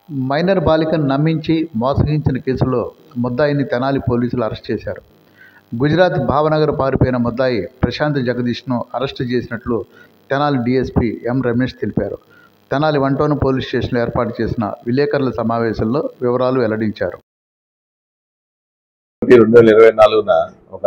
minor బాలికను నమ్మించి మోసగించిన కేసులో ముద్దాయిని తెనాలి పోలీసులు అరెస్ట్ చేశారు గుజరాత్ భావనగర్ పారిపోయిన ముద్దాయి ప్రశాంత్ జగదీష్ను అరెస్టు చేసినట్లు తెనాలి డీఎస్పీ ఎం రమేష్ తెలిపారు తెనాలి వన్ టౌన్ పోలీస్ స్టేషన్లో ఏర్పాటు చేసిన విలేకరుల సమావేశంలో వివరాలు వెల్లడించారు ఒకటి రెండు వేల ఇరవై నాలుగున ఒక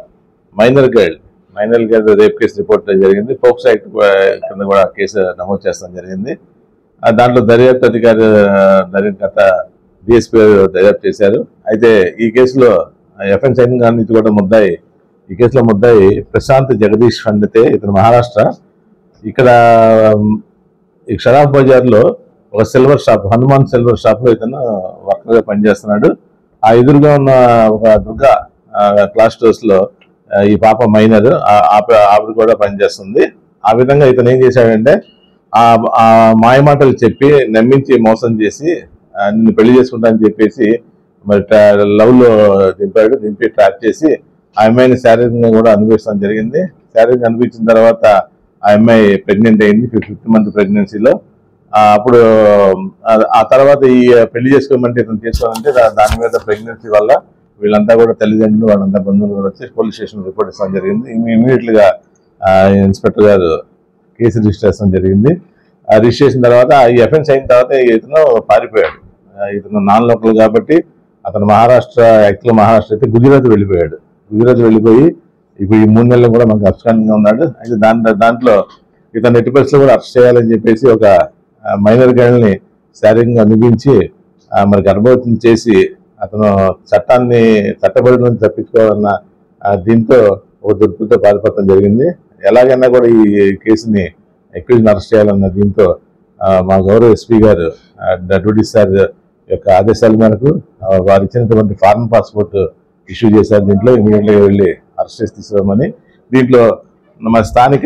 minor girl minor girl rape case report జరిగింది పోక్స్ యాక్ట్ కింద కూడా కేసు నమోదు చేస్తాం జరిగింది ఆ దాంట్లో దర్యాప్తు అధికారి దర్యాప్తు గత డిఎస్పీ దర్యాప్తు చేశారు అయితే ఈ కేసులో ఎఫ్ఎన్ సైన్ గారిని కూడా ముద్దాయి ఈ కేసులో ముద్దాయి ప్రశాంత్ జగదీష్ పండితే ఇతను మహారాష్ట్ర ఇక్కడ ఉమ్, ఈ షరాఫ్ బజార్లో ఒక సిల్వర్ షాప్ హనుమాన్ సిల్వర్ షాప్లో ఇతను వర్కర్గా పనిచేస్తున్నాడు ఆ ఎదురుగా ఉన్న ఒక దుర్గా ఆ, క్లాస్ స్టోర్స్ లో ఆ, ఈ పాప మైనర్ ఆ- ఆప- ఆవిడ కూడా పనిచేస్తుంది ఆ విధంగా ఇతను ఏం చేశాడంటే ఆ ఆ మాయమాటలు చెప్పి నమ్మించి మోసం చేసి ఆ, నిన్ను పెళ్లి చేసుకుంటా అని చెప్పేసి మరి లవ్ లో దింపాడు దింపి ట్రాప్ చేసి ఆ అమ్మాయిని శారీరకంగా కూడా అనుభవిస్తాం జరిగింది శారీరకంగా అనిపించిన తర్వాత ఆ అమ్మాయి ప్రెగ్నెంట్ అయింది ఫిఫ్త్ మంత్ ప్రెగ్నెన్సీలో ఆ, అప్పుడు ఆ- ఆ తర్వాత ఈ పెళ్లి చేసుకోమంటే ఇతను చేసుకోవాలంటే దా- దాని మీద ప్రెగ్నెన్సీ వల్ల వీళ్ళంతా కూడా తల్లిదండ్రులు వాళ్ళంతా బంధువులు కూడా వచ్చి పోలీస్ స్టేషన్ రిపోర్ట్ ఇస్తాం జరిగింది ఇమీడియట్ గా ఆ, ఇన్స్పెక్టర్ గారు కేసు రిజిస్టర్ చేస్తాం జరిగింది ఆ రిజిస్టర్ చేసిన తర్వాత ఈ ఎఫెన్స్ అయిన తర్వాత ఇతను పారిపోయాడు ఆ, ఇతను నాన్ లోకల్ కాబట్టి అతను మహారాష్ట్ర యాక్చువల్ మహారాష్ట్ర అయితే గుజరాత్ వెళ్ళిపోయాడు గుజరాత్ వెళ్ళిపోయి ఇప్పుడు ఈ మూడు నెలలు కూడా మనకు అఫ్ఘానిగా ఉన్నాడు అయితే దాంట్లో దాంట్లో ఇతను ఎట్టి పరిస్థితుల్లో కూడా అరెస్ట్ చేయాలని చెప్పేసి ఒక మైనర్ గర్ల్ని శారీరకంగా అనిపించి ఆ, మరి గర్భవతిని చేసి అతను చట్టాన్ని చట్టబడి నుంచి తప్పించుకోవాలన్న ఆ, దీంతో ఒక దుర్పుతో పారిపోవడం జరిగింది ఎలాగైనా కూడా ఈ కేసుని ఎక్విజ్ని అరెస్ట్ చేయాలన్న దీంతో ఆ, మా గౌరవ ఎస్పీ గారు డెప్యూటీ సార్ యొక్క ఆదేశాల మేరకు ఆ, వారు ఇచ్చినటువంటి ఫారెన్ పాస్పోర్ట్ ఇష్యూ చేశారు దీంట్లో ఇమీడియట్గా వెళ్ళి అరెస్ట్ చేసి తీసుకురామని దీంట్లో మన స్థానిక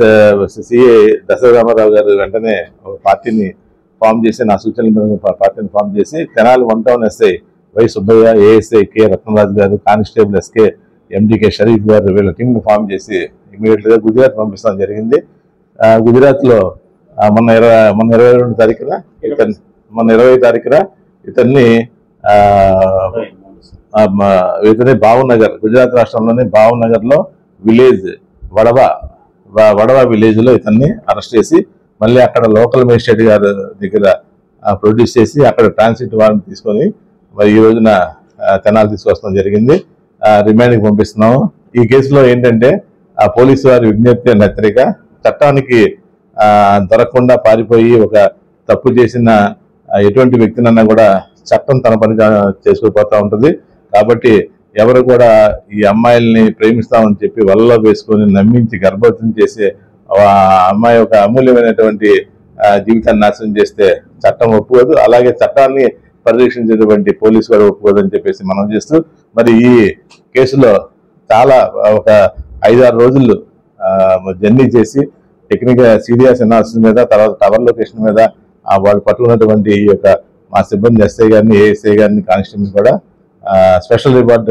సిఏ దశరథ రామారావు గారు వెంటనే ఒక పార్టీని ఫామ్ చేసి నా సూచనల మేరకు పా- పార్టీని ఫామ్ చేసి Tenali one town SI Y Subbaiah ASI K Ratnaraju garu constable SK ఎండికే Sharif గారు వీళ్ళ టీంని ఫామ్ చేసి ఇమీడియట్ గా గుజరాత్ పంపిస్తాం జరిగింది ఆ, గుజరాత్ లో ఆ, మొన్న ఇరవై మొన్న ఇరవై రెండు తారీఖున ఇతన్ని మొన్న ఇరవై తారీఖున ఇతన్ని ఆ, ఆ, మ- ఇతని భావనగర్ గుజరాత్ రాష్ట్రంలోని భావనగర్ లో విలేజ్ వడవ వ- వడవ విలేజ్ లో ఇతన్ని అరెస్ట్ చేసి మళ్ళీ అక్కడ లోకల్ మేజిస్ట్రేట్ గారి దగ్గర ప్రొడ్యూస్ చేసి అక్కడ ట్రాన్సిట్ వారెంట్ తీసుకొని మరి ఈ రోజున ఆ, తెనాలి తీసుకొస్తాం జరిగింది రిమాండ్కి పంపిస్తున్నాము ఈ కేసులో ఏంటంటే ఆ పోలీసు వారి విజ్ఞప్తి అండ్ హెచ్చరిక చట్టానికి ఆ, దొరకకుండా పారిపోయి ఒక తప్పు చేసిన ఆ, ఎటువంటి వ్యక్తినన్నా కూడా చట్టం తన పని తా- చేసుకుపోతా ఉంటుంది కాబట్టి ఎవరు కూడా ఈ అమ్మాయిల్ని ప్రేమిస్తామని చెప్పి వలలో వేసుకొని నమ్మించి గర్భవతిని చేసే ఆ అమ్మాయి ఒక అమూల్యమైనటువంటి ఆ, జీవితాన్ని నాశనం చేస్తే చట్టం ఒప్పుకోదు అలాగే చట్టాన్ని పరిరక్షించేటువంటి పోలీసు వారు ఒప్పుకోదని చెప్పేసి మనం చేస్తూ మరి ఈ కేసులో చాలా ఒక ఐదారు రోజులు జర్నీ చేసి టెక్నికల్ సీరియస్ అనాలిసిస్ మీద తర్వాత టవర్ లొకేషన్ మీద ఆ వాళ్ళు పట్టుకున్నటువంటి ఈ యొక్క మా సిబ్బంది ఎస్ఐ గారిని ఏఎస్ఐ గారిని కానిస్టేబుల్ కూడా స్పెషల్ రివార్డు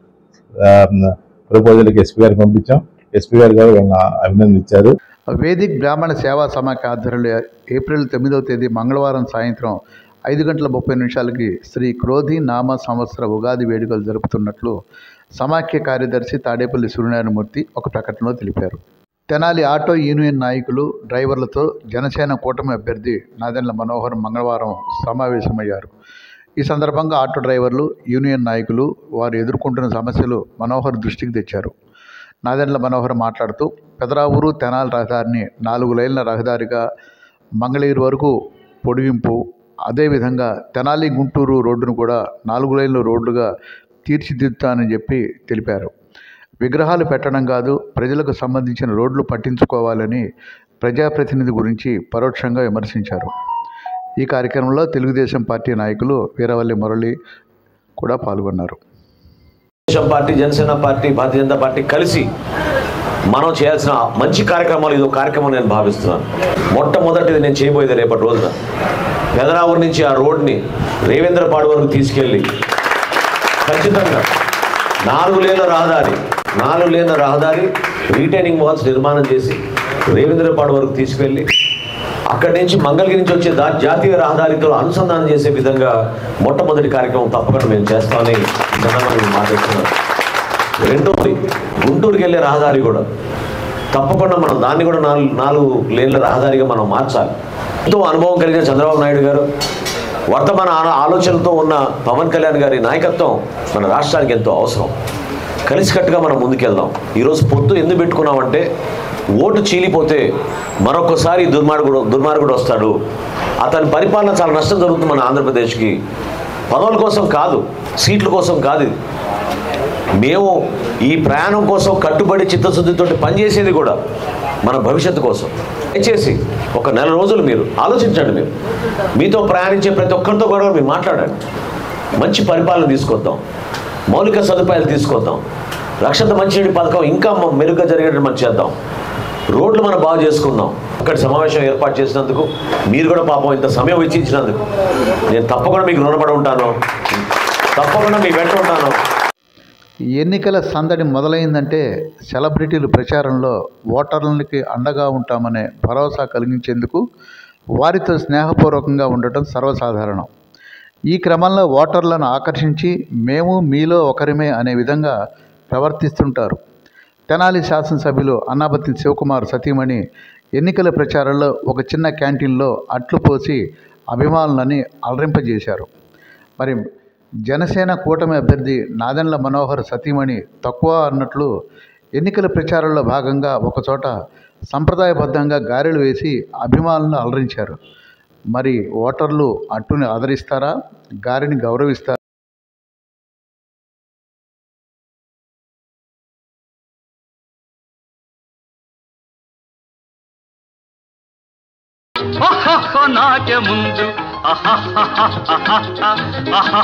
ప్రపోజల్కి ఎస్పీ గారికి పంపించాం ఎస్పీ గారు కూడా వాళ్ళని అభినందించారు వేదిక్ బ్రాహ్మణ సేవా సమాఖ్య ఆధ్వర్యంలో ఏప్రిల్ తొమ్మిదవ తేదీ మంగళవారం సాయంత్రం ఐదు గంటల ముప్పై నిమిషాలకి శ్రీ క్రోధి నామ సంవత్సర ఉగాది వేడుకలు జరుపుతున్నట్లు సమాఖ్య కార్యదర్శి తాడేపల్లి సూర్యనారాయణమూర్తి ఒక ప్రకటనలో తెలిపారు తెనాలి ఆటో యూనియన్ నాయకులు డ్రైవర్లతో జనసేన కూటమి అభ్యర్థి నాదెండ్ల మనోహర్ మంగళవారం సమావేశమయ్యారు ఈ సందర్భంగా ఆటో డ్రైవర్లు యూనియన్ నాయకులు వారు ఎదుర్కొంటున్న సమస్యలు మనోహర్ దృష్టికి తెచ్చారు నాదెండ్ల మనోహర్ మాట్లాడుతూ పెదరావూరు తెనాలి రహదారిని నాలుగు లైన్ల రహదారిగా మంగళగిరి వరకు పొడిగింపు అదేవిధంగా తెనాలి గుంటూరు రోడ్డును కూడా నాలుగు లైన్ల రోడ్లుగా తీర్చిదిద్దుతానని చెప్పి తెలిపారు విగ్రహాలు పెట్టడం కాదు ప్రజలకు సంబంధించిన రోడ్లు పట్టించుకోవాలని ప్రజాప్రతినిధి గురించి పరోక్షంగా విమర్శించారు ఈ కార్యక్రమంలో తెలుగుదేశం పార్టీ నాయకులు వీరవల్లి మురళి కూడా పాల్గొన్నారు Telugu Desam party Janasena party Bharatiya Janata party కలిసి మనం చేయాల్సిన మంచి కార్యక్రమాలు ఇది ఒక కార్యక్రమం నేను భావిస్తున్నాను మొట్టమొదటిది నేను చేయబోయేది రేపటి రోజున పెదరావూరు నుంచి ఆ రోడ్ని రేవేంద్రపాడు వరకు తీసుకెళ్ళి ఖచ్చితంగా నాలుగు లేన్ల రహదారి నాలుగు లేన్ల రహదారి రీటైనింగ్ వాల్స్ నిర్మాణం చేసి రేవేంద్రపాడు వరకు తీసుకెళ్ళి అక్కడి నుంచి మంగళగిరి నుంచి వచ్చే దా జాతీయ రహదారితో అనుసంధానం చేసే విధంగా మొట్టమొదటి కార్యక్రమం తప్పకుండా మేము చేస్తామని ఈ సందర్భంగా మేము మాట్లాడుతున్నాం రెండోది గుంటూరుకి వెళ్ళే రహదారి కూడా తప్పకుండా మనం దాన్ని కూడా నాలుగు నాలుగు లేన్ల రహదారిగా మనం మార్చాలి ఎంతో అనుభవం కలిగిన చంద్రబాబు నాయుడు గారు వర్తమాన ఆ- ఆలోచనలతో ఉన్న పవన్ కళ్యాణ్ గారి నాయకత్వం మన రాష్ట్రానికి ఎంతో అవసరం కలిసికట్టుగా మనం ముందుకెళ్దాం ఈరోజు పొత్తు ఎందుకు పెట్టుకున్నామంటే ఓటు చీలిపోతే మరొకసారి దుర్మార్గుడు దుర్మార్గుడు వస్తాడు అతని పరిపాలన చాలా నష్టం జరుగుతుంది మన ఆంధ్రప్రదేశ్కి పదవుల కోసం కాదు సీట్ల కోసం కాదు ఇది మేము ఈ ప్రయాణం కోసం కట్టుబడి చిత్తశుద్ధితో పనిచేసేది కూడా మన భవిష్యత్తు కోసం దయచేసి ఒక నెల రోజులు మీరు ఆలోచించండి మీరు మీతో ప్రయాణించే ప్రతి ఒక్కరితో కూడా మీరు మాట్లాడండి మంచి పరిపాలన తీసుకొద్దాం మౌలిక సదుపాయాలు తీసుకొద్దాం రక్షిత మంచినీటి పథకం ఇంకా మ- మెరుగ్గా జరిగేటట్టు మనం చేద్దాం రోడ్లు మనం బాగు చేసుకుందాం అక్కడ సమావేశం ఏర్పాటు చేసినందుకు మీరు కూడా పాపం ఇంత సమయం వెచ్చించినందుకు నేను తప్పకుండా మీకు రుణపడి ఉంటాను తప్పకుండా మీ వెంట ఉంటాను ఎన్నికల సందడి మొదలైందంటే సెలబ్రిటీలు ప్రచారంలో ఓటర్లకి అండగా ఉంటామనే భరోసా కలిగించేందుకు వారితో స్నేహపూర్వకంగా ఉండటం సర్వసాధారణం ఈ క్రమంలో ఓటర్లను ఆకర్షించి మేము మీలో ఒకరిమే అనే విధంగా ప్రవర్తిస్తుంటారు తెనాలి శాసనసభ్యులు అన్నాబత్తి శివకుమార్ సతీమణి ఎన్నికల ప్రచారంలో ఒక చిన్న క్యాంటీన్లో అట్లు పోసి అభిమానులని అలరింపజేశారు మరి జనసేన కూటమి అభ్యర్థి నాదెండ్ల మనోహర్ సతీమణి తక్కువ అన్నట్లు ఎన్నికల ప్రచారంలో భాగంగా ఒకచోట సంప్రదాయబద్ధంగా గారెలు వేసి అభిమానులను అలరించారు మరి ఓటర్లు అట్టుని ఆదరిస్తారా గారిని గౌరవిస్తారా నాట్య ముందు